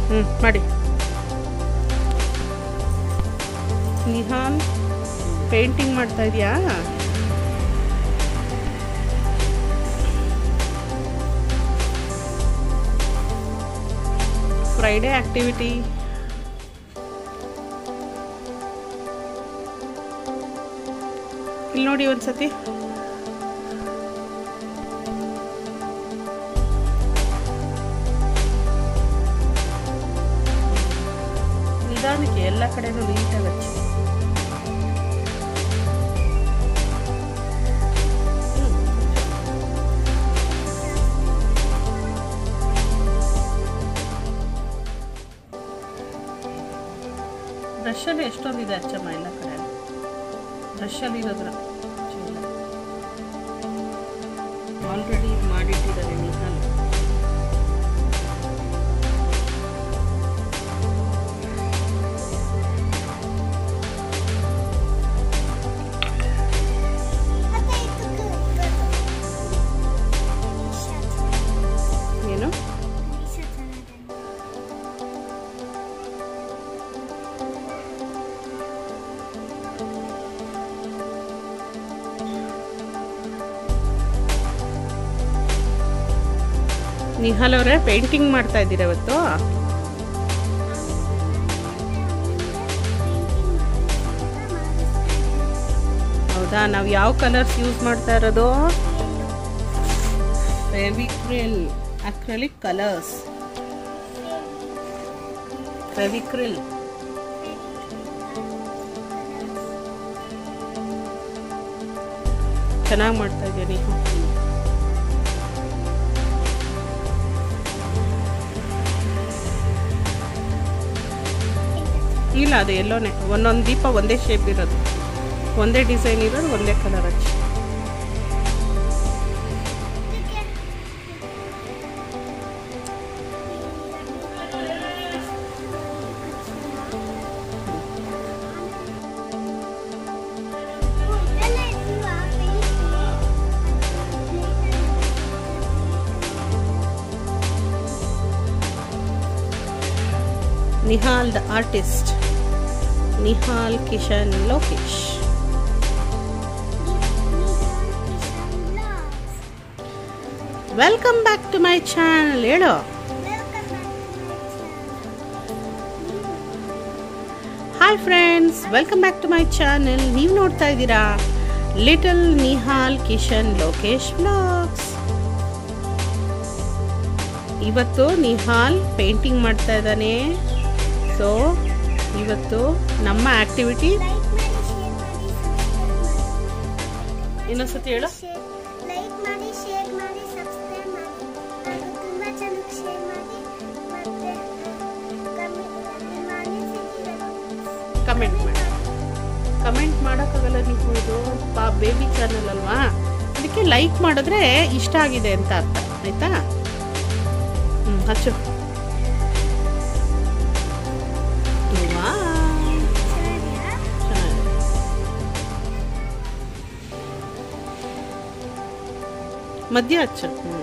ಹ್ಞೂ ಮಾಡಿ ನಿಹಾನ್ ಪೇಂಟಿಂಗ್ ಮಾಡ್ತಾ ಇದೆಯಾ ಫ್ರೈಡೇ ಆಕ್ಟಿವಿಟಿ ಇಲ್ಲಿ ನೋಡಿ ಒಂದ್ಸತಿ ನಿಧಾನಕ್ಕೆ ಎಲ್ಲ ಕಡೆನೂ ನೀಟಾಗಿ ಹಚ್ಚಿ ಬ್ರಷಲ್ಲಿ ಎಷ್ಟೊಂದಿದೆ ಅಚ್ಚಮ್ಮ ಎಲ್ಲ ಕಡೆ ಬ್ರಷಲ್ಲಿ ಇರೋದ್ರ ಆಲ್ರೆಡಿ ಮಾಡಿಟ್ಟಿದ್ದಾರೆ ನಿಹಾಲ್ ಏನು ನಿಹಾಲ್ ಅವರೇ ಪೇಂಟಿಂಗ್ ಮಾಡ್ತಾ ಇದ್ದೀರಾ ಇವತ್ತು ಹೌದಾ ನಾವು ಯಾವ ಕಲರ್ಸ್ ಯೂಸ್ ಮಾಡ್ತಾ ಇರೋದು ಫೆವಿಕ್ರಿಲ್ ಅಕ್ರಲಿಕ್ ಕಲರ್ಸ್ ಫೆವಿಕ್ರಿಲ್ ಚೆನ್ನಾಗಿ ಮಾಡ್ತಾ ಇದೆಯಾ ನೀವು ಇಲ್ಲ ಅದು ಎಲ್ಲೋನೆ ಒಂದೊಂದು ದೀಪ ಒಂದೇ ಶೇಪ್ ಇರೋದು ಒಂದೇ ಡಿಸೈನ್ ಇರೋದು ಒಂದೇ ಕಲರ್ ಹಚ್ಚಿ Nihal the artist Nihal Kishan Lokesh welcome back to my channel ಹೇಳು hi friends welcome back to my channel ನೀವು ನೋಡ್ತಾ ಇದ್ದೀರಾ ಲಿಟಲ್ ನಿಹಾಲ್ ಕಿಶನ್ ಲೋಕೇಶ್ ಬ್ಲಾಗ್ಸ್ ಇವತ್ತು ನಿಹಾಲ್ ಪೇಂಟಿಂಗ್ ಮಾಡ್ತಾ ಇದ್ದಾನೆ ಸೊ ಇವತ್ತು ನಮ್ಮ ಆಕ್ಟಿವಿಟಿ ಇನ್ನೊಂದ್ಸತಿ ಹೇಳು ಲೈಕ್ ಮಾಡಿ ಶೇರ್ ಮಾಡಿ ಸಬ್ಸ್ಕ್ರೈಬ್ ಮಾಡಿ ಹಾಗೂ ತುಂಬಾ ಚೆನ್ನಾಗಿ ಶೇರ್ ಮಾಡಿ ಮತ್ತೆ ಕಮ್ಮಿ ಮಾಡಿ ಕಮೆಂಟ್ ಮಾಡಿ ಕಮೆಂಟ್ ಮಾಡೋಕ್ಕಾಗಲ್ಲ ನೀವು ಇದು ಪಾ ಬೇಬಿ ಚಾನಲ್ ಅಲ್ವಾ ಅದಕ್ಕೆ ಲೈಕ್ ಮಾಡಿದ್ರೆ ಇಷ್ಟ ಆಗಿದೆ ಅಂತ ಅರ್ಥ ಆಯ್ತಾ ಹ್ಞೂ ಹಚ್ಚು ವಾ, ಚೆನ್ನಾಗಿದೆಯಾ ಚೆನ್ನಾಗಿದೆ ಮಧ್ಯ ಹಚ್ಚು ಹ್ಞೂ